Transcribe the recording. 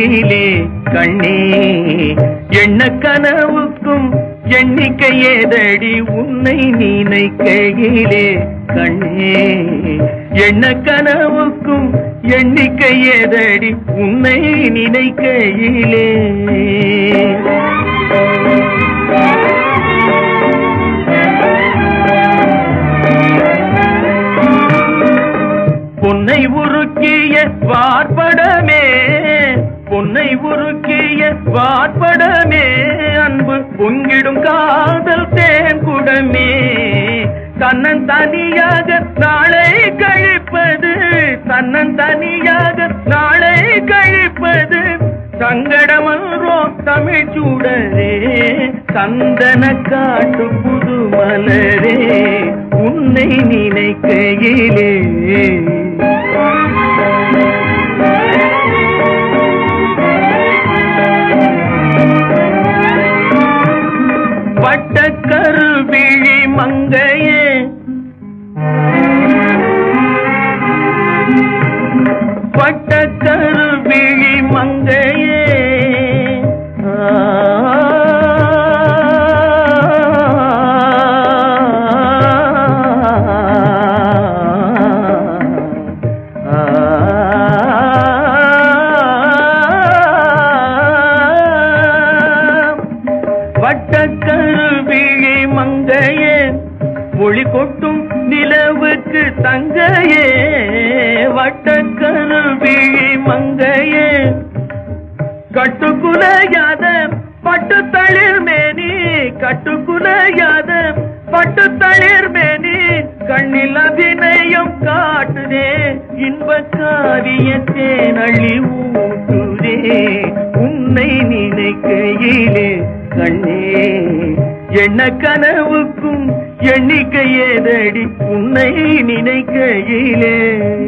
நினைக்கையிலே கண்ணே எண்ண கனவுக்கும் எண்ணிக்கை ஏதடி உன்னை நினைக்கையிலே கண்ணே எண்ண கனவுக்கும் எண்ணிக்கை ஏதடி உன்னை நினைக்கையிலே பொன்னை உருக்கிய வார்படமே பொன்னை உருக்கிய வார்படமே அன்பு பொங்கிடும் காதல் தேன் குடமே தன்னன் தனியாக நாளை கழிப்பது தன்னன் தனியாக நாளை கழிப்பது சங்கடமன்றோ தமிழ் சூடரே சந்தன காட்டு புது மலரே உன்னை நினைக்கையிலே வட்டக்கரு விழி மங்கையே வட்டக்கரு விழி மங்கையே வட்டக்கரு விழி மங்கையே ஒளி கொட்டும் நிலவுக்கு தங்கையே வட்டக்கரு விழி மங்கையே கட்டுக்குலையாத பட்டு தளிர் மேனி கட்டுக்குலையாத பட்டு தளிர் மேனி கண்ணில் அபிநயம் காட்டுதே இன்ப காவியத்தே நள்ளி ஊட்டுதே உன்னை நினைக்கையிலே கண்ணே எண்ண கனவுக்கும் எண்ணிக்கை ஏதடி உன்னை நினைக்கையிலே